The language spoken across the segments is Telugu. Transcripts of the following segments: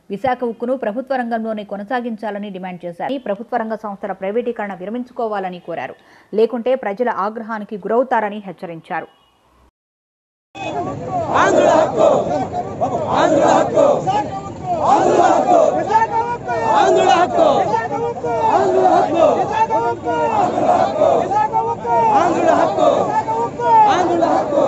విశాఖ ఉక్కును ప్రభుత్వ రంగంలోనే కొనసాగించాలని డిమాండ్ చేశారు ఈ ప్రభుత్వ రంగ సంస్థల ప్రైవేటీకరణ విరమించుకోవాలని కోరారు లేకుంటే ప్రజల ఆగ్రహానికి గురవుతారని హెచ్చరించారు ఆంధ్రుల హక్కు ఆంధ్రుల హక్కు ఆంధ్రుల హక్కు ఆంధ్రుల హక్కు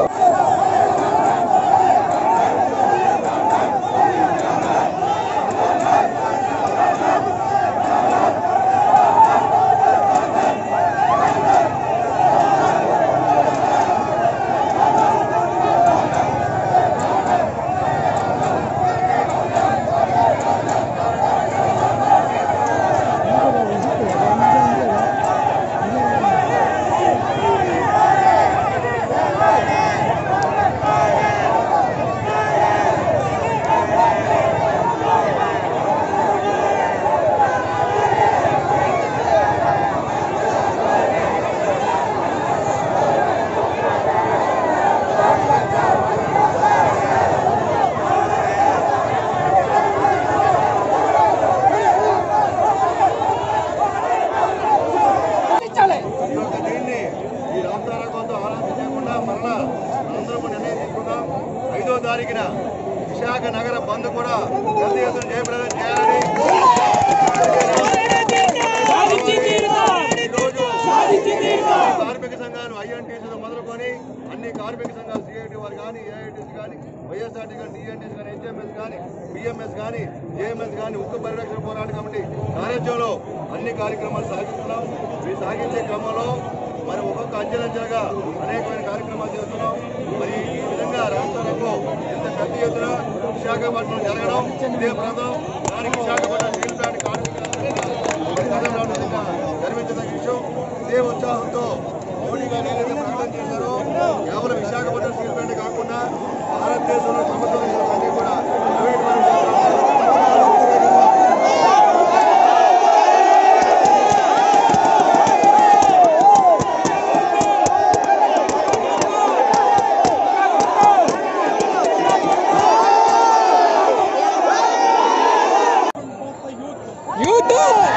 దీన్ని ఈ రాష్ట్ర రంగంతో ఆలోచన చేయకుండా మరలా మనందరం కూడా నిర్ణయం తీసుకున్నాం ఐదో తారీఖున విశాఖ నగర బంద్ కూడా పెద్ద ఎత్తున జయప్రదం చేయాలని ఈరోజు కార్మిక సంఘాలు ఐఎన్టీసీతో మొదలుకొని అన్ని కార్మిక సంఘాలు సిఐటి వారు కానీ ఏఐటీసీ కానీ వైఎస్ఆర్టీ కానీ డిఎన్టీసీ కానీ హెచ్ఎంఎస్ కానీ బిఎంఎస్ కానీ జేఎంఎస్ కానీ ఉక్కు పరిరక్షణ పోరాట కమిటీ సారథ్యంలో అన్ని కార్యక్రమాలు సాగిస్తున్నాం ఈ సాగించే క్రమంలో మరి ఒక్కొక్క అంచెలంచెలుగా అనేకమైన కార్యక్రమాలు చేస్తున్నాం మరి ఈ విధంగా రాష్ట్రంలో ఇంత పెద్ద ఎత్తున విశాఖపట్నం జరగడం ఇదే ప్రథం దానికి విశాఖపట్నం స్టీల్ ప్లాంట్ కార్మికులు గర్వించదగ్గ విషయం ఇదే ఉత్సాహంతో మోడీ గారు ఏదైతే ప్రకటన చేశారో కేవలం విశాఖపట్నం స్టీల్ ప్లాంట్ కాకుండా భారతదేశంలో ప్రభుత్వం అన్ని కూడా ప్రైవేట్ పరం చేస్తున్నారు. యూత్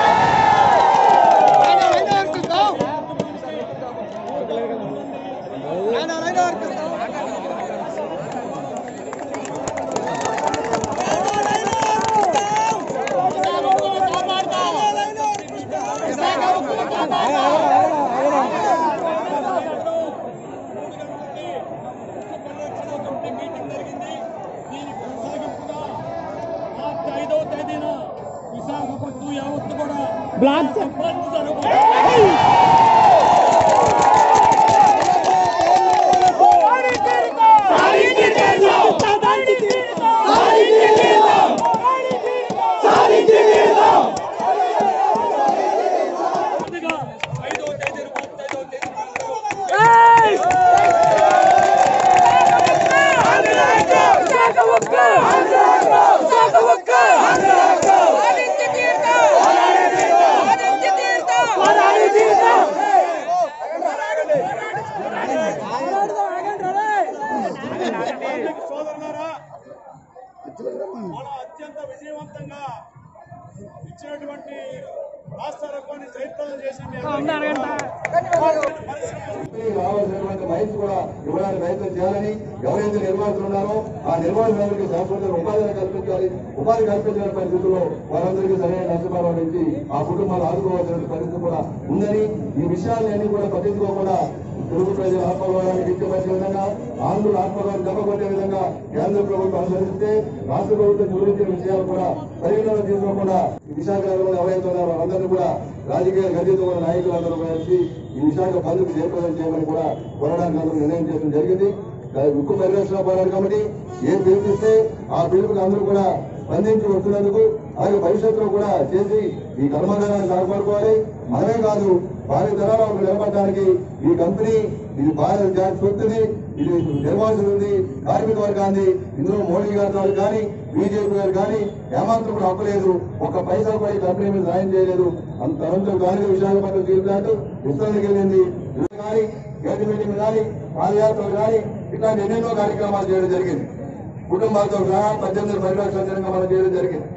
ఐదవ తేదీన విశాఖపట్నం యావత్తు కూడా బ్లాక్ బంద్ జరగబోతుంది. ముందుగా ఐదవ తేదీన ముప్పైదవ తేదీన సోదరులారా మన అత్యంత విజయవంతంగా ఇచ్చినటువంటి రాష్ట్ర రకాన్ని జయప్రదం చేసింది రావాల్సినటువంటి రైట్స్ కూడా ఇవ్వడానికి ప్రయత్నం చేయాలని ఎవరైతే నిర్వాహకులు ఉన్నారో ఆ నిర్వాహకులందరికీ శాశ్వత ఉపాధిని కల్పించాలి ఉపాధి కల్పించిన పరిస్థితుల్లో వారందరికీ సరైన నష్టపరం నుంచి ఆ కుటుంబాలు ఆదుకోవాల్సిన పరిస్థితి కూడా ఉందని ఈ విషయాలన్నీ కూడా పట్టించుకోకుండా తెలుగు ప్రజల ఆత్మగౌరవాన్ని కించపరిచే విధంగా ఆంధ్రుల ఆత్మగౌరవం దెబ్బకొట్టే విధంగా కేంద్ర ప్రభుత్వం అనుసరిస్తే రాష్ట్ర ప్రభుత్వం గురించిన విషయాలు కూడా పరిగణన తీసుకోకుండా ఈ విశాఖ నగరంలో ఎవరైతే ఉన్నారో అందరినీ కూడా రాజకీయ గదితో ఉన్న నాయకులందరూ కలిసి ఈ విశాఖ బంధుకు జయప్రదం చేయమని కూడా కోరడానికి అందరూ నిర్ణయం చేయడం జరిగింది దాని ఉక్కు పరిరక్షణ పోరాట కమిటీ ఏం పిలుపునిస్తే ఆ పిలుపుకి అందరూ కూడా స్పందించి వస్తున్నందుకు అలాగే భవిష్యత్తులో కూడా చేసి ఈ కర్మకారాన్ని కాపాడుకోవాలి మనమే కాదు భారీ తరాలకు నిలబడడానికి ఈ కంపెనీ ఇది భారత జాతి సొత్తుది ఇది నిర్వాసన ఉంది కార్మిక వర్గాన్ని ఇందులో మోడీ గారి కానీ బీజేపీ గారు కానీ ఏమాత్రం కూడా హక్కు లేదు ఒక్క పైసా కూడా ఈ కంపెనీ మీద సాయం చేయలేదు అంత అనంతరం కానీ విశాఖపట్నం స్టీల్ ప్లాంట్ విస్తరణకి వెళ్ళింది ఇది కానీ గేట్ మీటింగ్ కానీ పాదయాత్రలు కానీ ఇట్లాంటి ఎన్నెన్నో కార్యక్రమాలు చేయడం జరిగింది కుటుంబాలతో సహా పద్దెనిమిది పరిరక్షణ మనం చేయడం జరిగింది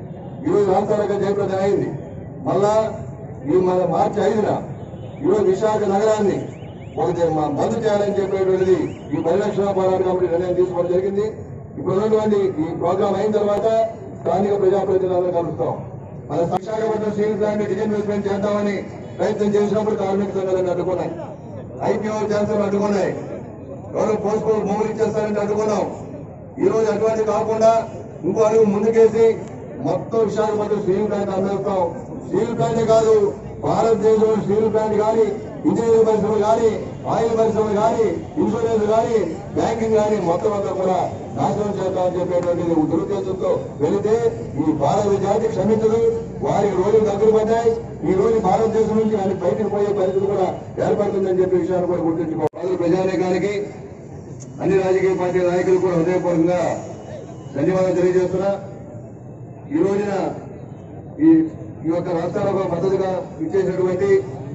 ఈరోజు రాష్ట్రాలకు జయప్రదం అయింది మళ్ళా ఈ మన మార్చి ఐదున ఈరోజు విశాఖ నగరాన్ని ఒక జ- మ- బంద్ చేయాలని చెప్పేటువంటిది ఈ పరిరక్షణ పోరాట కమిటీ నిర్ణయం తీసుకోవడం జరిగింది ఇప్పుడు ఉన్నటువంటి ఈ ప్రోగ్రాం అయిన తర్వాత స్థానిక ప్రజాప్రతినిధులందరూ కలుస్తాం మన విశాఖపట్నం స్టీల్ ప్లాంట్ డిజిన్వెస్ట్మెంట్ చేద్దామని ప్రయత్నం చేసినప్పుడు కార్మిక సంఘాలను అడ్డుకున్నాయి ఐపీఓ చేస్తామని అడ్డుకున్నాయి ఎవరు పోస్టులు భూములు ఇచ్చేస్తారంటే అడ్డుకున్నాం ఈ రోజు అటువంటి కాకుండా ఇంకో అడుగు ముందుకేసి మొత్తం విశాఖపట్నం స్టీల్ ప్లాంట్ అమ్మేస్తాం స్టీల్ ప్లాంట్ కాదు భారతదేశంలో స్టీల్ ప్లాంట్ కానీ ఇంజనీరింగ్ పరిశ్రమ కానీ ఆయిల్ పరిశ్రమ కానీ ఇన్సూరెన్స్ కానీ బ్యాంకింగ్ కానీ మొత్తం అంతా కూడా నాశనం చేద్దామని చెప్పేటువంటి దురుద్దేశంతో వెళితే ఈ భారత జాతి క్షమించదు వారికి రోజులు దగ్గర పడ్డాయి ఈ రోజు భారతదేశం నుంచి ఆయన బయటకు పోయే పరిస్థితి కూడా ఏర్పడుతుందని చెప్పే విషయాన్ని కూడా గుర్తుంచుకోవాలి ప్రజానీకానికి అన్ని రాజకీయ పార్టీ నాయకులు కూడా హృదయపూర్వకంగా ధన్యవాదాలు తెలియజేస్తున్నా ఈ రోజున ఈ ఈ యొక్క రాష్ట్రాలకు మద్దతుగా ఇచ్చేసినటువంటి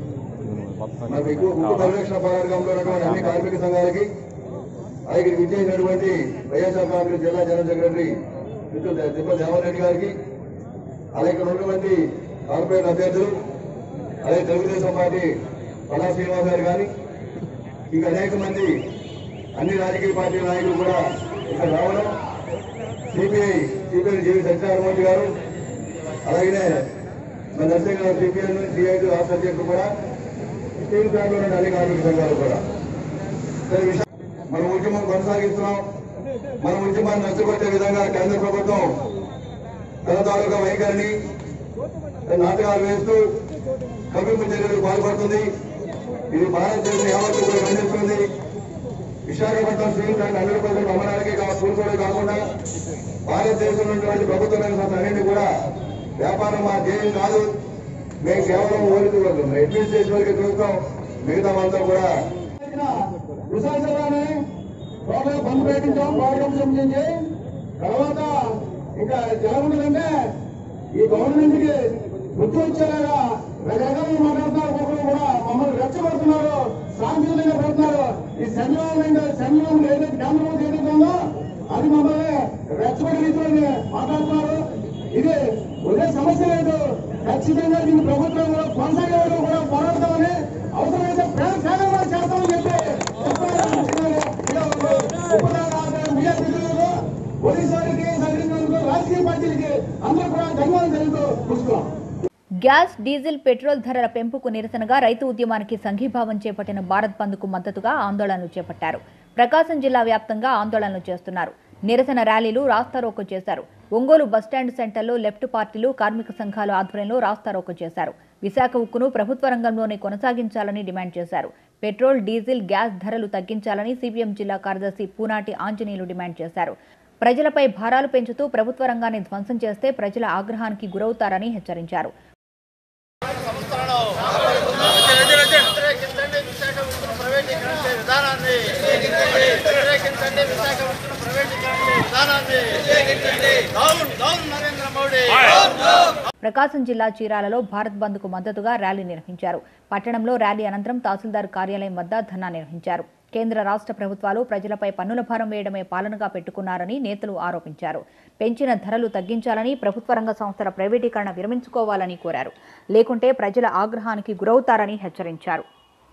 మనకు ఎక్కువ ఉక్కు పరిరక్షణ పోరాటంలో ఉన్నటువంటి అన్ని కార్మిక సంఘాలకి అలాగే ఇక్కడికి ఇచ్చేసినటువంటి వైఎస్ఆర్ కాంగ్రెస్ జిల్లా జనరల్ సెక్రటరీ మిత్రులు తిప్ప దేవరెడ్డి గారికి అలాగే ఇక్కడ ఉన్నటువంటి కార్పొరేట్ అభ్యర్థులు అలాగే తెలుగుదేశం పార్టీ పల్లా శ్రీనివాస్ గారు కానీ ఇంకా అనేక మంది అన్ని రాజకీయ పార్టీ నాయకులు కూడా ఇక్కడ రావడం సిపిఐ సిపిఐ జీవి సత్యనారాయణమూర్తి గారు అలాగే మన నర్సింగ్ గారు సిపిఐ సిఐ రాష్ట్ర అధ్యక్షులు కూడా స్టీల్ ప్లాంట్ ఉన్న అన్ని కార్మిక సంఘాలు కూడా సరే విషయం మన ఉద్యమం కొనసాగిస్తున్నాం మన ఉద్యమాన్ని నష్టపట్టే విధంగా కేంద్ర ప్రభుత్వం తన తాలూకా వైఖరిని నాటకాలు వేస్తూ కవింపు చర్యలకు పాల్పడుతుంది ఇది భారతదేశం యావత్తు కూడా ఖండిస్తుంది Visakhapatnam steel plant hundred percent అమ్మడానికి కా- కూర్చోవడం కాకుండా భారతదేశంలో ఉన్నటువంటి ప్రభుత్వ సంస్థ అన్నింటినీ కూడా వ్యాపారం మా ధ్యేయం కాదు మేము కేవలం ఓరికి అడ్మినిస్ట్రేషన్ వరకు చూస్తాం మిగతా అంతా కూడా విశాఖలోనే టోటల్ బంద్ ప్రకటించాం ప్రోగ్రామ్ సంబంధించి తర్వాత ఇంకా ఎలా ఉంటుందంటే ఈ గవర్నమెంట్ కి బుద్ధి వచ్చేలాగా రకరకాలుగా మాట్లాడుతున్నారు ఒక్కొక్కరు కూడా మమ్మల్ని రెచ్చగొడుతున్నారు సాంకేతికంగా పెడుతున్నారు ఈ సెంట్రల్ సెంట్రల్ ఏదైతే కేంద్ర ప్రభుత్వం ఏదైతే ఉందో అది మమ్మల్ని రెచ్చగొడే రీతిలో మాట్లాడుతున్నారు ఇది ఒకే సమస్య లేదు ఖచ్చితంగా దీని ప్రభుత్వం కూడా కొనసాగే వరకు కూడా పోరాడతామని అవసరమైతే ప్రేమ త్యాగం కూడా చేస్తామని చెప్పి పోలీసులకి సైనికులకు రాజకీయ పార్టీలకి అందరూ కూడా ధన్యవాదాలు తెలుపుతూ పుస్తకం గ్యాస్ డీజిల్ పెట్రోల్ ధరల పెంపుకు నిరసనగా రైతు ఉద్యమానికి సంఘీభావం చేపట్టిన భారత్ బంద్కు మద్దతుగా ఆందోళనలు చేపట్టారు ప్రకాశం జిల్లా వ్యాప్తంగా ఆందోళనలు చేస్తున్నారు నిరసన ర్యాలీలు రాస్తారోకో చేశారు ఒంగోలు బస్టాండ్ సెంటర్లో లెఫ్ట్ పార్టీలు కార్మిక సంఘాల ఆధ్వర్యంలో రాస్తారోకో చేశారు విశాఖ ఉక్కును ప్రభుత్వ రంగంలోనే కొనసాగించాలని డిమాండ్ చేశారు పెట్రోల్ డీజిల్ గ్యాస్ ధరలు తగ్గించాలని సిపిఎం జిల్లా కార్యదర్శి పూనాటి ఆంజనేయులు డిమాండ్ చేశారు ప్రజలపై భారాలు పెంచుతూ ప్రభుత్వ రంగాన్ని ధ్వంసం చేస్తే ప్రజల ఆగ్రహానికి గురవుతారని హెచ్చరించారు వ్యతిరేకించండి విశాఖ ఉక్కును ప్రైవేటీకరించే విధానాన్ని వ్యతిరేకించండి విశాఖ ఉక్కును ప్రైవేటీకరించే విధానాన్ని డౌన్ డౌన్ నరేంద్ర మోడీ ప్రకాశం జిల్లా చీరాలలో భారత్ బంద్కు మద్దతుగా ర్యాలీ నిర్వహించారు పట్టణంలో ర్యాలీ అనంతరం తహసీల్దార్ కార్యాలయం వద్ద ధర్నా నిర్వహించారు కేంద్ర రాష్ట్ర ప్రభుత్వాలు ప్రజలపై పన్నుల భారం వేయడమే పాలనగా పెట్టుకున్నారని నేతలు ఆరోపించారు పెంచిన ధరలు తగ్గించాలని ప్రభుత్వ రంగ సంస్థల ప్రైవేటీకరణ విరమించుకోవాలని కోరారు లేకుంటే ప్రజల ఆగ్రహానికి గురవుతారని హెచ్చరించారు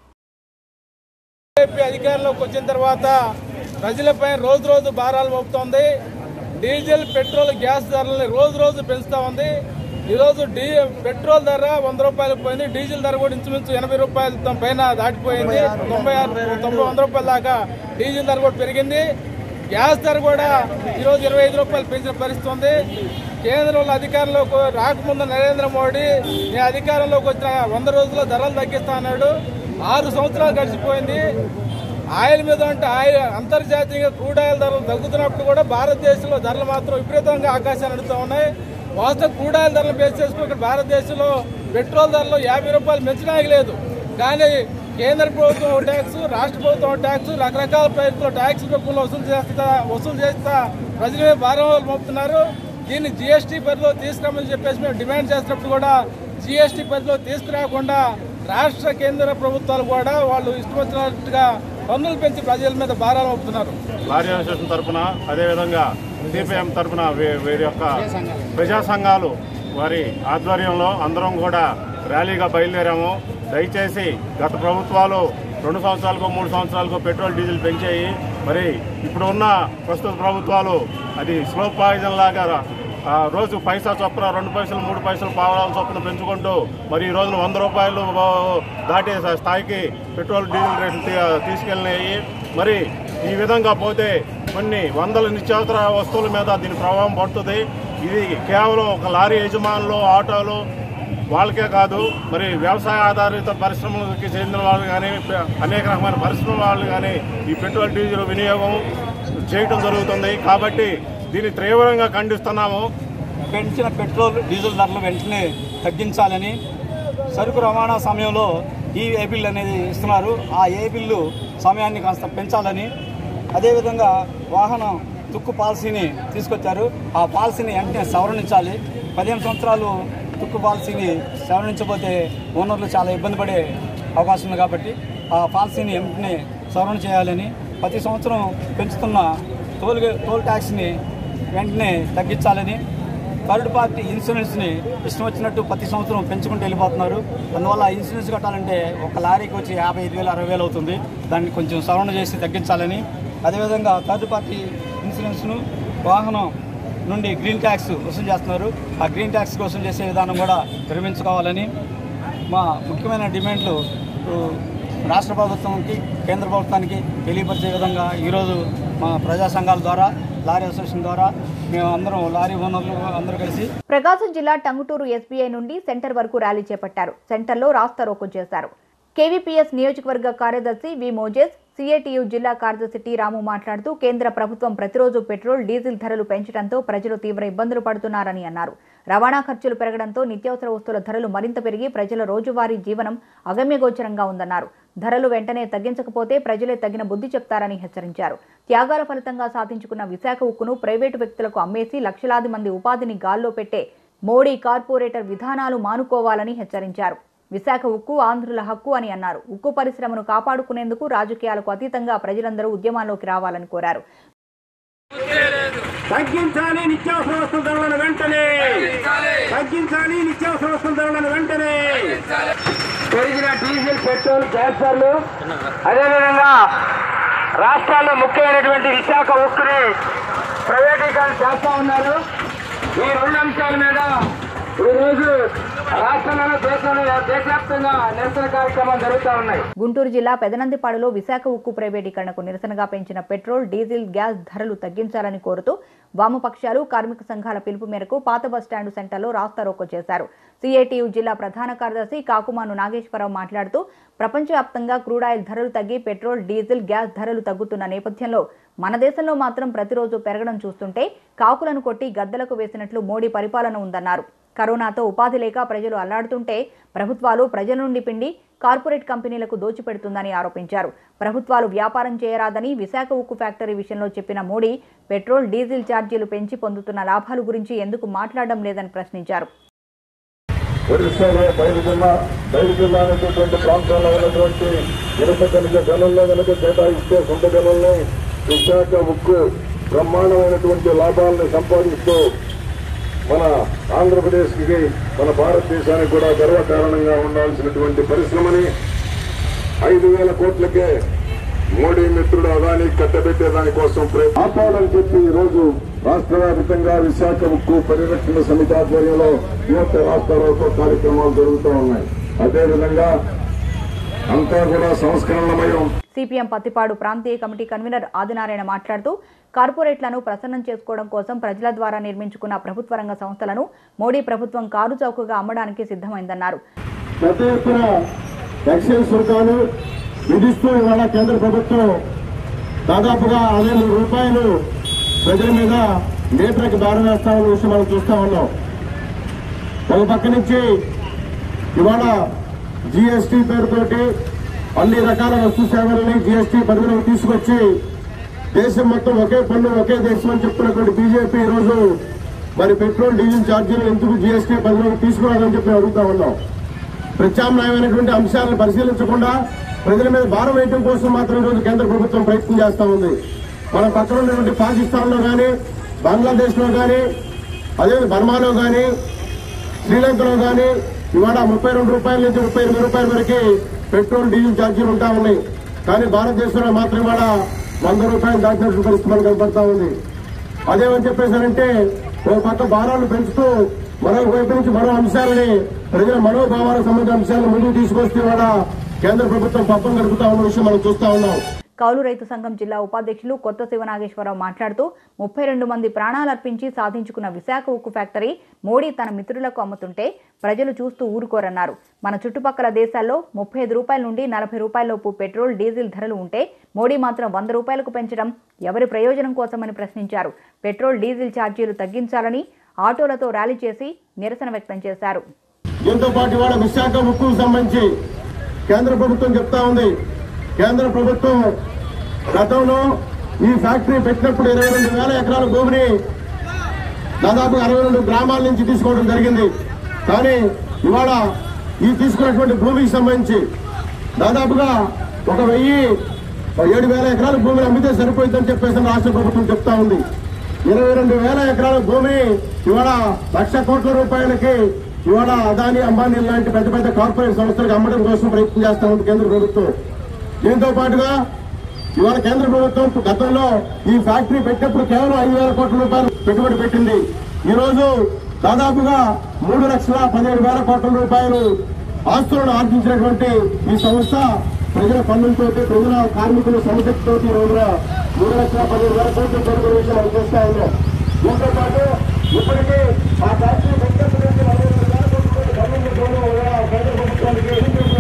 బీజేపీ అధికారంలోకి వచ్చిన తర్వాత ప్రజలపై రోజు రోజు భారాలు మోపుతోంది డీజిల్ పెట్రోల్ గ్యాస్ ధరలని రోజు రోజు పెంచుతా ఉంది ఈరోజు డీ పెట్రోల్ ధర వంద రూపాయలకు పోయింది డీజిల్ ధర కూడా ఇంచుమించు ఎనభై రూపాయల పైన దాటిపోయింది తొంభై ఆరు తొంభై వంద రూపాయల దాకా డీజిల్ ధర కూడా పెరిగింది గ్యాస్ ధర కూడా ఈరోజు ఇరవై ఐదు రూపాయలు పెంచిన పరిస్థితి ఉంది కేంద్రంలో అధికారంలోకి రాకముందు నరేంద్ర మోడీ నేను అధికారంలోకి వచ్చిన వంద రోజుల్లో ధరలు తగ్గిస్తా అన్నాడు ఆరు సంవత్సరాలు గడిచిపోయింది ఆయిల్ మీద అంటే ఆయిల్ అంతర్జాతీయంగా క్రూడ్ ఆయిల్ ధరలు తగ్గుతున్నప్పుడు కూడా భారతదేశంలో ధరలు మాత్రం విపరీతంగా ఆకాశాన్ని అడుగుతూ ఉన్నాయి వాస్తవం క్రూడ్ ఆయిల్ ధరలు బేస్ చేసుకుని ఇక్కడ భారతదేశంలో పెట్రోల్ ధరలు యాభై రూపాయలు పెంచడానికి లేదు కానీ కేంద్ర ప్రభుత్వం ఓ ట్యాక్స్ రాష్ట్ర ప్రభుత్వం ఓ ట్యాక్స్ రకరకాల పేరుతో ట్యాక్స్ రూపంలో వసూలు చేస్తా వసూలు చేస్తా ప్రజల మీద భారం మోపుతున్నారు దీన్ని జీఎస్టీ పరిధిలో తీసుకురామని చెప్పేసి మేము డిమాండ్ చేసినప్పుడు కూడా జీఎస్టీ పరిధిలో తీసుకురాకుండా రాష్ట్ర కేంద్ర ప్రభుత్వాలు కూడా వాళ్ళు ఇష్టం వచ్చినట్టుగా పన్నులు పెంచి ప్రజల మీద భారాలు మోపుతున్నారు లారీ అసోసియేషన్ తరఫున అదేవిధంగా సిపిఎం తరఫున వీరి యొక్క ప్రజా సంఘాలు వారి ఆధ్వర్యంలో అందరం కూడా ర్యాలీగా బయలుదేరాము దయచేసి గత ప్రభుత్వాలు రెండు సంవత్సరాలకు మూడు సంవత్సరాలకు పెట్రోల్ డీజిల్ పెంచాయి మరి ఇప్పుడు ఉన్న ప్రస్తుత ప్రభుత్వాలు అది స్లో పాయిజన్ లాగా ఆ, రోజు పైసా చొప్పున రెండు పైసలు మూడు పైసలు పావలాల చొప్పున పెంచుకుంటూ మరి ఈ రోజున వంద రూపాయలు ఆ, దాటే స్థాయికి పెట్రోల్ డీజిల్ రేట్లు తీ- తీసుకెళ్ళినాయి మరి ఈ విధంగా పోతే కొన్ని వందల నిత్యావసర వస్తువుల మీద దీని ప్రభావం పడుతుంది ఇది కేవలం ఒక లారీ యజమానులు ఆటోలు వాళ్ళకే కాదు మరి వ్యవసాయ ఆధారిత పరిశ్రమలకి చెందిన వాళ్ళు కానీ అనేక రకమైన పరిశ్రమల వాళ్ళు కానీ ఈ పెట్రోల్ డీజిల్ వినియోగం చేయటం జరుగుతుంది కాబట్టి దీన్ని తీవ్రంగా ఖండిస్తున్నాము పెంచిన పెట్రోల్ డీజిల్ ధరలు వెంటనే తగ్గించాలని సరుకు రవాణా సమయంలో ఈ ఏ బిల్ అనేది ఇస్తున్నారు ఆ ఏ బిల్లు సమయాన్ని కాస్త పెంచాలని అదేవిధంగా వాహనం తుక్కు పాలసీని తీసుకొచ్చారు ఆ పాలసీని వెంటనే సవరణించాలి పదిహేను సంవత్సరాలు తుక్కు పాలసీని సవరించకపోతే ఓనర్లు చాలా ఇబ్బంది పడే అవకాశం ఉంది కాబట్టి ఆ పాలసీని వెంటనే సవరణ చేయాలని ప్రతి సంవత్సరం పెంచుతున్న టోల్ టోల్ ట్యాక్స్ని వెంటనే తగ్గించాలని థర్డ్ పార్టీ ఇన్సూరెన్స్ని ఇష్టం వచ్చినట్టు ప్రతి సంవత్సరం పెంచుకుంటూ వెళ్ళిపోతున్నారు అందువల్ల ఇన్సూరెన్స్ కట్టాలంటే ఒక లారీకి వచ్చి యాభై ఐదు వేలు అరవై వేలు అవుతుంది దాన్ని కొంచెం సవరణ చేసి తగ్గించాలని అదేవిధంగా థర్డ్ పార్టీ ఇన్సూరెన్స్ను వాహనం నుండి గ్రీన్ ట్యాక్స్ వసూలు చేస్తున్నారు ఆ గ్రీన్ ట్యాక్స్ వసూలు చేసే విధానం కూడా విరమించుకోవాలని మా ముఖ్యమైన డిమాండ్లు ఉ, రాష్ట్ర ప్రభుత్వానికి కేంద్ర ప్రభుత్వానికి తెలియపరిచే విధంగా ఈరోజు మా ప్రజా సంఘాల ద్వారా లారీ అసోసియేషన్ ద్వారా మేము అందరం లారీ ఓనర్లు అందరూ కలిసి ప్రకాశం జిల్లా టంగుటూరు ఎస్బీఐ నుండి సెంటర్ వరకు ర్యాలీ చేపట్టారు సెంటర్లో రాస్తా రోకో చేశారు కేవీపీఎస్ నియోజకవర్గ కార్యదర్శి వి మోజెస్ సిఐటియు జిల్లా కార్యదర్శి టి రాము మాట్లాడుతూ కేంద్ర ప్రభుత్వం ప్రతిరోజు పెట్రోల్ డీజిల్ ధరలు పెంచడంతో ప్రజలు తీవ్ర ఇబ్బందులు పడుతున్నారని అన్నారు రవాణా ఖర్చులు పెరగడంతో నిత్యావసర వస్తువుల ధరలు మరింత పెరిగి ప్రజల రోజువారీ జీవనం అగమ్యగోచరంగా ఉందన్నారు ధరలు వెంటనే తగ్గించకపోతే ప్రజలే తగిన బుద్ధి చెప్తారని హెచ్చరించారు త్యాగాల ఫలితంగా సాధించుకున్న విశాఖ ఉక్కును ప్రైవేటు వ్యక్తులకు అమ్మేసి లక్షలాది మంది ఉపాధిని గాల్లో పెట్టే మోడీ కార్పొరేటర్ విధానాలు మానుకోవాలని హెచ్చరించారు విశాఖ ఉక్కు ఆంధ్రుల హక్కు అని అన్నారు ఉక్కు పరిశ్రమను కాపాడుకునేందుకు రాజకీయాలకు అతీతంగా ప్రజలందరూ ఉద్యమాల్లోకి రావాలని కోరారు తగ్గించాలి నిత్యావసర వస్తువుల ధరలను వెంటనే తగ్గించాలి నిత్యావసర వస్తువుల ధరలను వెంటనే పెరిగిన డీజిల్ పెట్రోల్ గ్యాస్ ధరలు అదేవిధంగా రాష్ట్రాల్లో ముఖ్యమైనటువంటి విశాఖ ఉక్కుని ప్రైవేటీకరణ చేస్తా ఉన్నారు ఈ రెండు అంశాల మీద ఈ రోజు రాష్ట్రంలో దేశంలో దేశవ్యాప్తంగా నిరసన కార్యక్రమాలు జరుగుతూ ఉన్నాయి గుంటూరు జిల్లా పెదనందిపాడులో విశాఖ ఉక్కు ప్రైవేటీకరణకు నిరసనగా పెంచిన పెట్రోల్ డీజిల్ గ్యాస్ ధరలు తగ్గించాలని కోరుతూ వామపక్షాలు కార్మిక సంఘాల పిలుపు మేరకు పాత బస్టాండు సెంటర్లో రాస్తారోకో చేశారు సిఐటియు జిల్లా ప్రధాన కార్యదర్శి కాకుమాను నాగేశ్వరరావు మాట్లాడుతూ ప్రపంచవ్యాప్తంగా క్రూడాయిల్ ధరలు తగ్గి పెట్రోల్ డీజిల్ గ్యాస్ ధరలు తగ్గుతున్న నేపథ్యంలో మన దేశంలో మాత్రం ప్రతిరోజు పెరగడం చూస్తుంటే కాకులను కొట్టి గద్దలకు వేసినట్లు మోడీ పరిపాలన ఉందన్నారు కరోనాతో ఉపాధి లేక ప్రజలు అల్లాడుతుంటే ప్రభుత్వాలు ప్రజల నుండి పిండి కార్పొరేట్ కంపెనీలకు దోచిపెడుతుందని ఆరోపించారు ప్రభుత్వాలు వ్యాపారం చేయరాదని విశాఖ ఉక్కు ఫ్యాక్టరీ విషయంలో చెప్పిన మోడీ పెట్రోల్ డీజిల్ ఛార్జీలు పెంచి పొందుతున్న లాభాల గురించి ఎందుకు మాట్లాడడం లేదని ప్రశ్నించారు ఒరిస్సాలో బయలు జిల్లా బయలు జిల్లా అనేటటువంటి ప్రాంతాల్లో ఉన్నటువంటి ఇనుప కనుక గనుల్లో కనుక కేటాయిస్తే సొంత గనుల్లో విశాఖ ఉక్కు బ్రహ్మాండమైనటువంటి లాభాలను సంపాదిస్తూ మన ఆంధ్రప్రదేశ్కి మన భారతదేశానికి కూడా గర్వకారణంగా ఉండాల్సినటువంటి పరిశ్రమని ఐదు వేల కోట్లకే మోడీ మిత్రుడు అదాని కట్టబెట్టే దానికోసం ప్రయత్నం ఆపాలని చెప్పి ఈ రోజు రాష్ట్ర వ్యాప్తంగా విశాఖ ఉక్కు పరిరక్షణ సమితి ఆధ్వర్యంలో యువత రాష్ట్రాలతో కార్యక్రమాలు జరుగుతూ ఉన్నాయి అదేవిధంగా అంతా కూడా సంస్కరణమయం సిపిఎం పత్తిపాడు ప్రాంతీయ కమిటీ కన్వీనర్ ఆదినారాయణ మాట్లాడుతూ కార్పొరేట్లను ప్రసన్నం చేసుకోవడం కోసం ప్రజల ద్వారా నిర్మించుకున్న ప్రభుత్వ రంగ సంస్థలను మోడీ ప్రభుత్వం కారు చౌకగా అమ్మడానికి సిద్ధమైందన్నారు పెద్ద ఎత్తున ఎక్సైజ్ సుంకాలు విధిస్తూ ఇవాళ కేంద్ర ప్రభుత్వం దాదాపుగా అరవై మూడు రూపాయలు ప్రజల మీద లీటర్కి భారం వేస్తామన్న విషయం మనం చూస్తా ఉన్నాం ఒక పక్క నుంచి ఇవాళ జిఎస్టీ పేరుతోటి అన్ని రకాల వస్తు సేవలని జిఎస్టీ పరిధిలోకి తీసుకొచ్చి దేశం మొత్తం ఒకే పన్ను ఒకే దేశం అని చెప్తున్నటువంటి బీజేపీ ఈరోజు మరి పెట్రోల్ డీజిల్ ఛార్జీలు ఎందుకు జిఎస్టీ పరిధిలోకి తీసుకురాదని చెప్పి అడుగుతా ఉన్నాం ప్రత్యామ్నాయమైనటువంటి అంశాలను పరిశీలించకుండా ప్రజల మీద భారం వేయడం కోసం మాత్రం ఈరోజు కేంద్ర ప్రభుత్వం ప్రయత్నం చేస్తా ఉంది మన పక్కన ఉన్నటువంటి పాకిస్తాన్ లో కానీ బంగ్లాదేశ్ లో కానీ అదే బర్మాలో కానీ శ్రీలంకలో కానీ ఇవాళ ముప్పై రెండు రూపాయల నుంచి ముప్పై ఎనిమిది రూపాయల వరకు పెట్రోల్ డీజిల్ ఛార్జీలు ఉంటా ఉన్నాయి కానీ భారతదేశంలో మాత్రం ఇవాళ వంద రూపాయలు దాటినట్లు పరిస్థితి మనకు కనపడతా ఉంది అదేమని చెప్పేశారంటే ఓ పక్క భారాలు పెంచుతూ మరొక వైపు నుంచి మరో అంశాలని ప్రజల మనోభావాలకు సంబంధించిన అంశాలను ముందుకు తీసుకొస్తే ఇవాళ కేంద్ర ప్రభుత్వం పప్పం గడుపుతా ఉన్న విషయం మనం చూస్తా ఉన్నాం కౌలు రైతు సంఘం జిల్లా ఉపాధ్యక్షులు కొత్త శివనాగేశ్వరరావు మాట్లాడుతూ ముప్పై రెండు మంది ప్రాణాలర్పించి సాధించుకున్న విశాఖ ఉక్కు ఫ్యాక్టరీ మోడీ తన మిత్రులకు అమ్ముతుంటే ప్రజలు చూస్తూ ఊరుకోరన్నారు మన చుట్టుపక్కల దేశాల్లో ముప్పై ఐదు రూపాయల నుండి నలభై రూపాయలలోపు పెట్రోల్ డీజిల్ ధరలు ఉంటే మోడీ మాత్రం వంద రూపాయలకు పెంచడం ఎవరి ప్రయోజనం కోసమని ప్రశ్నించారు పెట్రోల్ డీజిల్ ఛార్జీలు తగ్గించాలని ఆటోలతో ర్యాలీ చేసి నిరసన వ్యక్తం చేశారు దీంతో పాటు ఇవాళ విశాఖ ఉక్కుకు సంబంధించి కేంద్ర ప్రభుత్వం చెప్తా ఉంది కేంద్ర ప్రభుత్వం గతంలో ఈ ఫ్యాక్టరీ పెట్టినప్పుడు ఇరవై రెండు వేల ఎకరాల భూమిని దాదాపు అరవై రెండు గ్రామాల నుంచి తీసుకోవడం జరిగింది కానీ ఇవాళ ఈ తీసుకున్నటువంటి భూమికి సంబంధించి దాదాపుగా ఒక వెయ్యి ఏడు వేల ఎకరాల భూమిని అమ్మితే సరిపోతుందని చెప్పేసి రాష్ట్ర ప్రభుత్వం చెప్తా ఉంది ఇరవై రెండు వేల ఎకరాల భూమి ఇవాళ లక్ష కోట్ల రూపాయలకి ఇవాళ అదాని అంబానీ లాంటి పెద్ద పెద్ద కార్పొరేట్ సంస్థలకు అమ్మడం కోసం ప్రయత్నం చేస్తా ఉంది కేంద్ర ప్రభుత్వం దీంతో పాటుగా ఇవాళ కేంద్ర ప్రభుత్వం గతంలో ఈ ఫ్యాక్టరీ పెట్టినప్పుడు కేవలం ఐదు వేల కోట్ల రూపాయలు పెట్టుబడి పెట్టింది ఈ రోజు దాదాపుగా మూడు లక్షల పదిహేడు వేల కోట్ల రూపాయలు ఆస్తులను ఆర్జించినటువంటి ఈ సంస్థ ప్రజల పన్నులతో ప్రజల కార్మికుల సమశక్తితో ఈ రోజున మూడు లక్షల పదిహేడు వేల కోట్ల పెరుగుదల విషయం మనం చూస్తా ఉన్నాం దీంతో పాటు ఇప్పటికీ ఆ ఫ్యాక్టరీ పెట్టినప్పుడు నుంచి నలభై రెండు వేల కోట్ల రూపాయలు పన్నులు కేంద్ర ప్రభుత్వానికి